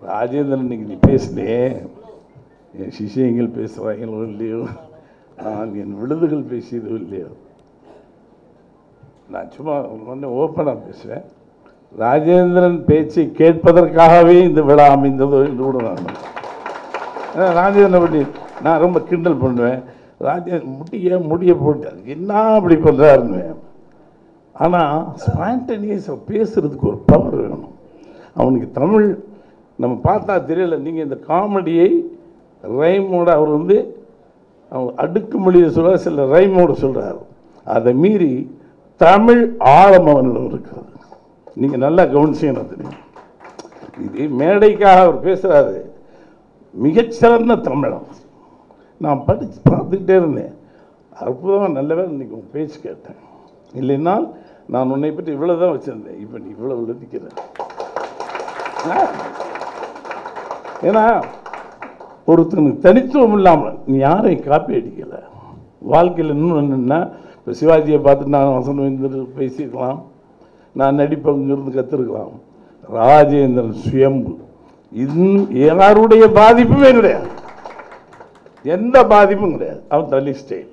ராஜேந்திரன் இன்னைக்கு நீ பேசினே என் சிஷியங்கள் பேசுகிறாங்களோ இல்லையோ நான் என் விழுதுகள் பேசியதோ இல்லையோ நான் சும்மா வந்து ஓப்பனாக பேசுவேன் ராஜேந்திரன் பேச்சை கேட்பதற்காகவே இந்த விழா அமைந்ததோ என்று கூட நான் நம்புறேன். ஏன்னா ராஜேந்திரனை பற்றி நான் ரொம்ப கிண்டல் பண்ணுவேன் ராஜேந்திரன் முடிய முடிய போட்டு என்ன அப்படி பண்ணுறாருன்னு ஆனால் ஸ்பான்டனியஸாக பேசுறதுக்கு ஒரு பவர் வேணும் அவனுக்கு தமிழ் நம்ம பார்த்தா தெரியல நீங்கள் இந்த காமெடியை ரைமோட அவர் வந்து அவர் அடுக்குமொழியை சொல்ல சில ரைமோட சொல்கிறார் அதை மீறி தமிழ் ஆழம் அவனிடம் இருக்கிறது நீங்கள் நல்லா கவனிச்சீங்கன்னா தெரியும் இது மேடைக்காக அவர் பேசுகிறாரு மிகச்சிறந்த தமிழன் நான் படித்து பார்த்துக்கிட்டே இருந்தேன் அற்புதமாக நல்ல வேலை இன்னைக்கு உன் பேச்சு கேட்டேன் இல்லைன்னா நான் உன்னை பற்றி இவ்வளோ தான் வச்சுருந்தேன் இப்போ நீ இவ்வளோ நிற்கிற ஏன்னா ஒருத்தனுக்கு தனித்துவம் இல்லாமல் நீ யாரையும் காப்பி அடிக்கலை வாழ்க்கையில் இன்னும் என்னென்னா இப்போ சிவாஜியை பார்த்து நான் வசனம் இருந்து பேசியிருக்கலாம் நான் நடிப்பங்கிருந்து கற்றுருக்கலாம் ராஜேந்திரன் சுயம்பு இன்னும் யாருடைய பாதிப்புமே கிடையாது எந்த பாதிப்பும் கிடையாது அவன் தள்ளி ஸ்டைல்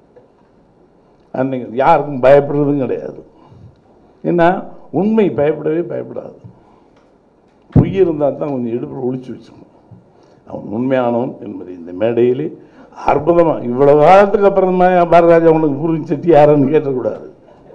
அன்னைக்கு யாருக்கும் பயப்படுறதும் கிடையாது ஏன்னா உண்மை பயப்படவே பயப்படாது பொய் இருந்தால் தான் கொஞ்சம் இடுப்பில் ஒழிச்சு வச்சுக்கணும் அவன் உண்மையானவன் என்பதை இந்த மேடையிலே அற்புதமாக இவ்வளவு காலத்துக்கு அப்புறமா பாரதிராஜா உனக்கு புரிஞ்சு செட்டி யாருன்னு கேட்டக்கூடாது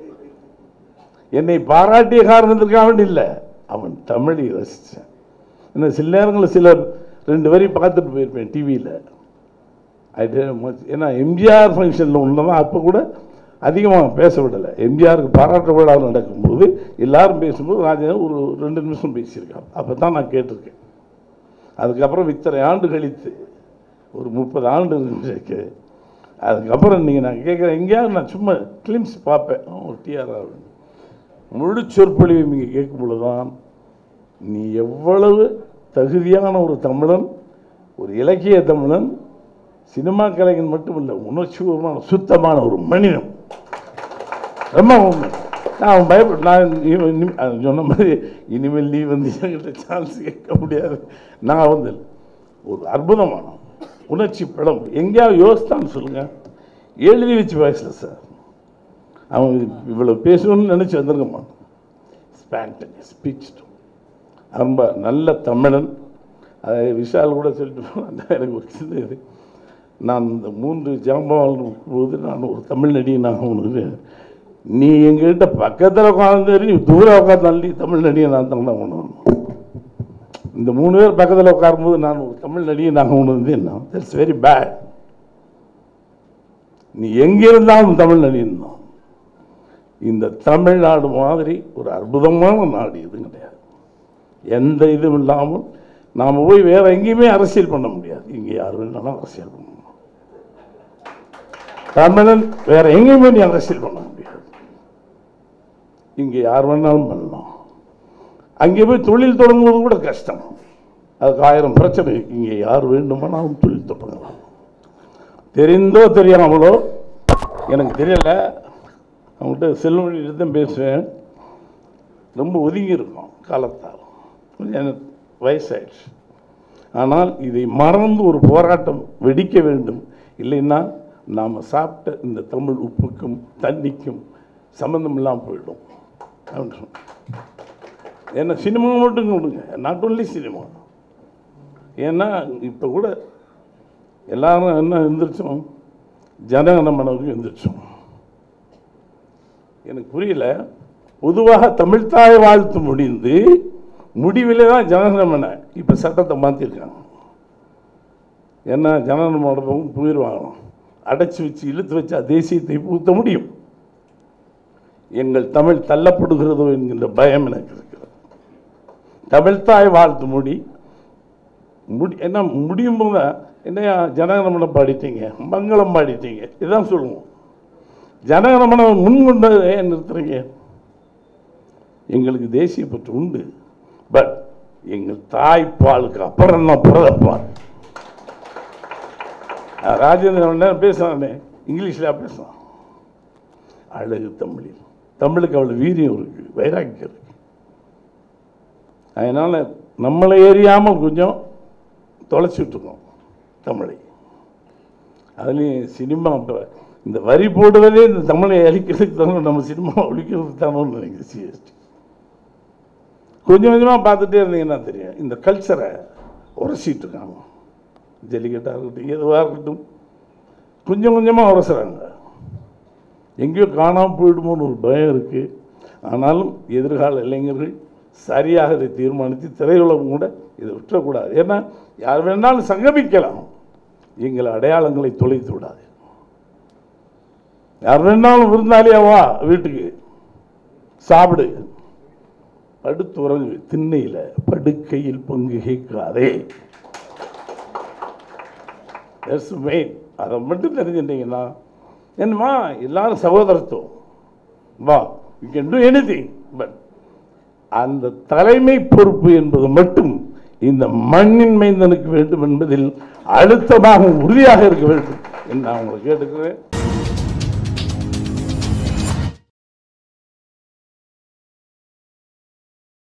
என்னை பாராட்டிய காரணத்துக்காக வேண்டி இல்லை அவன் தமிழை ரசித்தான் என்ன சில நேரங்களில் சிலர் ரெண்டு வரி பார்த்துட்டு போயிருப்பேன் டிவியில் அது ஏன்னா எம்ஜிஆர் ஃபங்க்ஷனில் ஒன்று தான் அப்போ கூட அதிகமாக பேச விடலை எம்ஜிஆருக்கு பாராட்டு விழா நடக்கும்போது எல்லாரும் பேசும்போது ராஜேந்திரன் ஒரு ரெண்டு நிமிஷம் பேசியிருக்கான் அப்போ தான் நான் கேட்டிருக்கேன் அதுக்கப்புறம் இத்தனை ஆண்டு கழித்து ஒரு முப்பது ஆண்டு இருக்கு அதுக்கப்புறம் நீங்கள் நான் கேட்குறேன் எங்கேயாவது நான் சும்மா கிளிம்ஸ் பார்ப்பேன் ஒரு டிஆர் முழு சொற்பொழிவை நீங்கள் கேட்கும் பொழுது தான் நீ எவ்வளவு தகுதியான ஒரு தமிழன் ஒரு இலக்கிய தமிழன் சினிமா கலைஞன் மட்டுமல்ல உணர்ச்சிபூர்வமான சுத்தமான ஒரு மனிதன் ரொம்ப உண்மை நான் அவன் பயப்பட நான் இவன் இனி- அது சொன்ன மாதிரி இனிமேல் நீ வந்து என்கிட்ட சான்ஸ் கேட்க முடியாது நான் வந்து ஒரு அற்புதமான உணர்ச்சி படம் எங்கேயாவது யோசித்தான்னு சொல்லுங்க எழுதி வச்சு பேசல சார் அவன் இவ்வளோ பேசணும்னு நினச்சி வந்திருக்க மாட்டான் ஸ்பான்டனி ஸ்பீச் ரொம்ப நல்ல தமிழன் அதை விஷால் கூட சொல்லிட்டு போனான். எனக்கு ஒரு சின்ன இது நான் இந்த மூன்று ஜாம்பவான் போது நான் ஒரு தமிழ் நடிகனாக உனக்கு நீ எங்ககிட்ட பக்கத்தில் உட்காந்து நீ தூரம் உட்காந்தாலும் நீ தமிழ் நடிகை நான் தான் உணரணும் இந்த மூணு பேர் பக்கத்தில் உட்காரும்போது நான் ஒரு தமிழ் நடிகனாக உணர்ந்து என்ன தட்ஸ் வெரி பேட் நீ எங்கிருந்தாலும் தமிழ் நடிகன் தான் இந்த தமிழ்நாடு மாதிரி ஒரு அற்புதமான நாடு இது கிடையாது எந்த இதுவும் இல்லாமல் நாம் போய் வேற எங்கேயுமே அரசியல் பண்ண முடியாது இங்கே யார் வேணாலும் அரசியல் பண்ணணும் தமிழன் வேற எங்கேயுமே நீ அரசியல் பண்ண முடியாது இங்கே யார் வேணாலும் பண்ணலாம் அங்கே போய் தொழில் தொடங்குவது கூட கஷ்டம் அதுக்கு ஆயிரம் பிரச்சனை இருக்கு. இங்கே யார் வேண்டுமானாலும் தொழில் தொடங்கலாம் தெரிந்தோ தெரியாமலோ எனக்கு தெரியல அவங்கள்ட்ட செல்வமொழியிட்ட தான் பேசுவேன் ரொம்ப ஒதுங்கி இருக்கும் காலத்தால் கொஞ்சம் எனக்கு வயசாயிடுச்சு ஆனால் இதை மறந்து ஒரு போராட்டம் வெடிக்க வேண்டும் இல்லைன்னா நாம் சாப்பிட்ட இந்த தமிழ் உப்புக்கும் தண்ணிக்கும் சம்மந்தம் இல்லாமல் போயிடும் அப்படின்னு சொன்னேன். ஏன்னா சினிமா மட்டும் கொடுங்க நாட் ஒன்லி சினிமா ஏன்னா இப்போ கூட எல்லாரும் என்ன எந்திரிச்சோம் ஜனகணமனவுக்கு எந்திரிச்சோம் எனக்கு புரியல பொதுவாக தமிழ்தாய் வாழ்த்து முடிந்து முடிவிலே தான் ஜனகணமன இப்போ சட்டத்தை மாற்றிருக்காங்க ஏன்னா ஜனகணமனமும் போயிடுவாங்க அடைச்சி வச்சு இழுத்து வச்சா தேசியத்தை பூத்த முடியும் எங்கள் தமிழ் தள்ளப்படுகிறதோ என்கின்ற பயம் எனக்கு இருக்கிறது தமிழ்தாய் வாழ்த்து முடி முடி என்ன முடியும் போது என்னையா ஜனகணமனம் பாடிட்டீங்க மங்களம் பாடிட்டீங்க இதுதான் சொல்லுவோம் ஜனகணமனம் முன்கொண்டு ஏன் நிறுத்துறீங்க எங்களுக்கு தேசிய பற்று உண்டு பட் எங்கள் தாய்ப்பாலுக்கு அப்புறம் தான் பிறப்பால் ராஜேந்திரன் நேரம் பேசுகிறானே இங்கிலீஷில் பேசுகிறான் அழகு தமிழில் தமிழுக்கு அவ்வளோ வீரியம் இருக்கு வைராக்கியம் இருக்கு அதனால் நம்மளை எறியாமல் கொஞ்சம் தொலைச்சிட்டு இருக்கோம் தமிழை அதுலேயும் சினிமா இப்போ இந்த வரி போடுவதே இந்த தமிழை அழிக்கிறதுக்கு தானே நம்ம சினிமா ஒழிக்கிறதுக்கு தானே நினைக்கிறேன் சிஎஸ்டி கொஞ்சம் கொஞ்சமாக பார்த்துட்டே இருந்தீங்கன்னா தெரியும் இந்த கல்ச்சரை உரசிட்டு இருக்காங்க ஜல்லிக்கட்டாக இருக்கட்டும் எதுவாக இருக்கட்டும் கொஞ்சம் கொஞ்சமாக உரசுறாங்க எங்கேயோ காணாமல் போயிடுமோன்னு ஒரு பயம் இருக்குது ஆனாலும் எதிர்கால இளைஞர்கள் சரியாக இதை தீர்மானித்து திரையுலகம் கூட இதை விட்டுறக்கூடாது ஏன்னா யார் வேணாலும் சங்கமிக்கலாம் எங்கள் அடையாளங்களை தொலைத்து விடாது யார் வேணாலும் விருந்தாளியா வா வீட்டுக்கு சாப்பிடு படுத்து உறங்கு திண்ணையில் படுக்கையில் பங்கு கேட்காதே தட்ஸ் மெயின் அதை மட்டும் தெரிஞ்சுட்டீங்கன்னா என்னம்மா எல்லாரும் சகோதரத்துவம் வா you can do anything but அந்த தலைமை பொறுப்பு என்பது மட்டும் இந்த மண்ணின் மைந்தனுக்கு வேண்டும் என்பதில் அழுத்தமாக உறுதியாக இருக்க வேண்டும் என்று நான் உங்களை கேட்டுக்கிறேன்